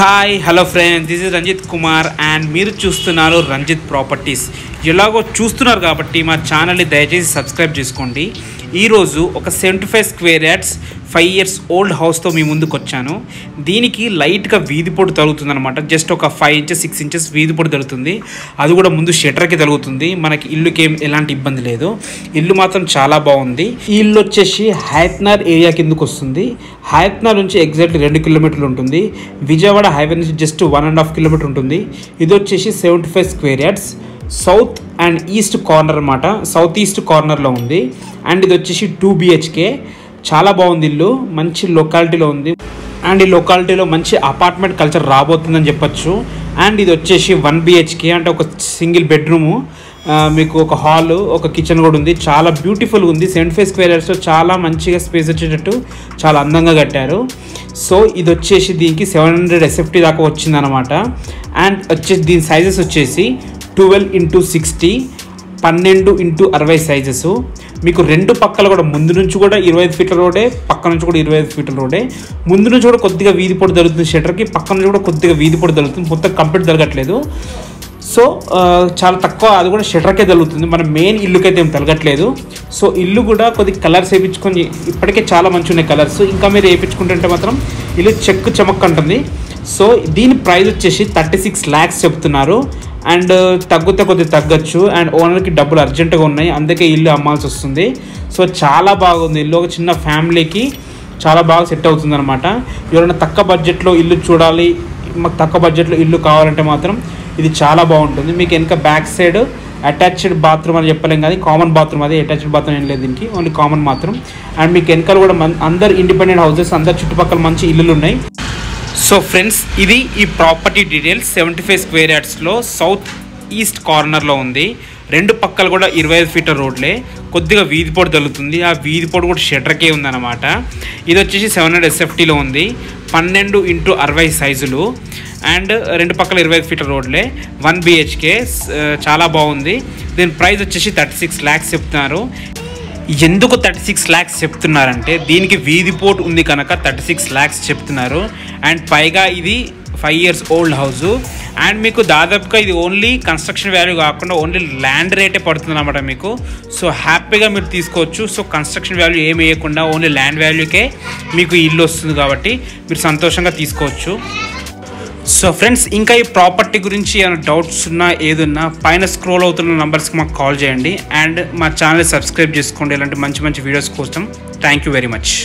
hi hello friends this is Ranjith Kumar and మీరు చూస్తున్నారు Ranjith properties ఎలాగో చూస్తున్నారు కాబట్టి మా ఛానల్ని దయచేసి సబ్స్క్రైబ్ చేసుకోండి ఈరోజు ఒక seventy five square yards five years old హౌస్తో మీ ముందుకు వచ్చాను దీనికి లైట్గా వీధి పొడి తగులుతుంది అనమాట జస్ట్ ఒక ఫైవ్ ఇంచెస్ సిక్స్ ఇంచెస్ వీధి పొడి తగులుతుంది అది కూడా ముందు షెటర్కి తగులుతుంది మనకి ఇల్లుకి ఏం ఎలాంటి ఇబ్బంది లేదు ఇల్లు మాత్రం చాలా బాగుంది ఈ ఇల్లు వచ్చేసి హయత్నార్ ఏరియా కిందకు వస్తుంది హయత్నార్ నుంచి ఎగ్జాక్ట్లీ రెండు కిలోమీటర్లు ఉంటుంది విజయవాడ హైవే నుంచి just one and half kilometer ఉంటుంది ఇది వచ్చేసి seventy five square yards south and east corner అనమాట సౌత్ ఈస్ట్ కార్నర్లో ఉంది అండ్ ఇది వచ్చేసి టూ బిహెచ్కే చాలా బాగుంది ఇల్లు మంచి లొకాలిటీలో ఉంది అండ్ ఈ లొకాలిటీలో మంచి అపార్ట్మెంట్ కల్చర్ రాబోతుందని చెప్పొచ్చు అండ్ ఇది వచ్చేసి వన్ బిహెచ్కే అంటే ఒక సింగిల్ బెడ్రూము ఆ, మీకు ఒక హాల్ ఒక కిచెన్ కూడా ఉంది చాలా బ్యూటిఫుల్గా ఉంది సెవెంటీ ఫైవ్ స్క్వేర్ యార్డ్స్లో చాలా మంచిగా స్పేస్ వచ్చేటట్టు చాలా అందంగా కట్టారు సో ఇది వచ్చేసి దీనికి సెవెన్ హండ్రెడ్ ఎస్ఎఫ్టీ దాకా వచ్చిందనమాట అండ్ వచ్చేసి దీని సైజెస్ వచ్చేసి ట్వెల్వ్ ఇంటూ సిక్స్టీ పన్నెండు ఇంటూ అరవై సైజెస్ మీకు రెండు పక్కల కూడా ముందు నుంచి కూడా ఇరవై ఐదు ఫీట్ల రోడే పక్క నుంచి కూడా ఇరవై ఐదు ఫీట్ల రోడే ముందు నుంచి కూడా కొద్దిగా వీధి పొడి జరుగుతుంది షటర్కి పక్క నుంచి కూడా కొద్దిగా వీధి పొడి జరుగుతుంది మొత్తం కంప్లీట్ జరగట్లేదు సో ఆ, చాలా తక్కువ అది కూడా షటర్కే తగులుతుంది మన మెయిన్ ఇల్లుకైతే ఏం తలగట్లేదు సో ఇల్లు కూడా కొద్ది కలర్స్ వేయించుకొని ఇప్పటికే చాలా మంచి ఉన్నాయి కలర్స్ ఇంకా మీరు వేయించుకుంటుంటే మాత్రం ఇల్లు చెక్కు చెమక్ అంటుంది సో దీని ప్రైస్ వచ్చేసి థర్టీ సిక్స్ ల్యాక్స్ చెప్తున్నారు అండ్ తగ్గితే కొద్దిగా తగ్గచ్చు అండ్ ఓనర్కి డబ్బులు అర్జెంటుగా ఉన్నాయి అందుకే ఇల్లు అమ్మాల్సి వస్తుంది సో చాలా బాగుంది ఇల్లు ఒక చిన్న ఫ్యామిలీకి చాలా బాగా సెట్ అవుతుంది అనమాట ఎవరైనా తక్కువ బడ్జెట్లో ఇల్లు చూడాలి మాకు తక్కువ బడ్జెట్లో ఇల్లు కావాలంటే మాత్రం ఇది చాలా బాగుంటుంది మీకు వెనక బ్యాక్ సైడ్ అటాచ్డ్ బాత్రూమ్ అని చెప్పలేం కానీ కామన్ బాత్రూమ్ అది అటాచ్డ్ బాత్రూమ్ ఏం లేదు దీనికి ఓన్లీ కామన్ బాత్రూమ్ అండ్ మీకు వెనకాల కూడా మన్- అందరు ఇండిపెండెంట్ హౌసెస్ అందరు చుట్టుపక్కల మంచి ఇల్లులు ఉన్నాయి సో ఫ్రెండ్స్ ఇది ఈ property details seventy five square యార్డ్స్లో సౌత్ ఈస్ట్ కార్నర్లో ఉంది రెండు పక్కలు కూడా ఇరవై ఐదు ఫీటర్ రోడ్లే కొద్దిగా వీధి పొడి తగులుతుంది ఆ వీధి పొడి కూడా షటర్కే ఉందన్నమాట ఇది వచ్చేసి సెవెన్ హండ్రెడ్ ఎస్ఎఫ్టీలో ఉంది పన్నెండు ఇంటూ అరవై సైజులు అండ్ రెండు పక్కల ఇరవై ఐదు ఫీటర్ రోడ్లే వన్ బిహెచ్కే చాలా బాగుంది దీని ప్రైస్ వచ్చేసి థర్టీ సిక్స్ ల్యాక్స్ చెప్తున్నారు ఎందుకు థర్టీ సిక్స్ ల్యాక్స్ చెప్తున్నారంటే దీనికి వీధి పోర్ట్ ఉంది కనుక థర్టీ సిక్స్ ల్యాక్స్ చెప్తున్నారు అండ్ పైగా ఇది five years old house and మీకు దాదాపుగా ఇది ఓన్లీ కన్స్ట్రక్షన్ వాల్యూ కాకుండా ఓన్లీ ల్యాండ్ రేటే పడుతుంది అనమాట మీకు సో హ్యాపీగా మీరు తీసుకోవచ్చు సో కన్స్ట్రక్షన్ వాల్యూ ఏమి వేయకుండా ఓన్లీ ల్యాండ్ వాల్యూకే మీకు ఈ ఇల్లు వస్తుంది కాబట్టి మీరు సంతోషంగా తీసుకోవచ్చు సో ఫ్రెండ్స్ ఇంకా ఈ ప్రాపర్టీ గురించి ఏమైనా డౌట్స్ ఉన్నా ఏదున్నా పైన స్క్రోల్ అవుతున్న నంబర్స్కి మాకు కాల్ చేయండి అండ్ మా ఛానల్ సబ్స్క్రైబ్ చేసుకోండి ఇలాంటి మంచి మంచి వీడియోస్ కోసం థ్యాంక్ యూ వెరీ మచ్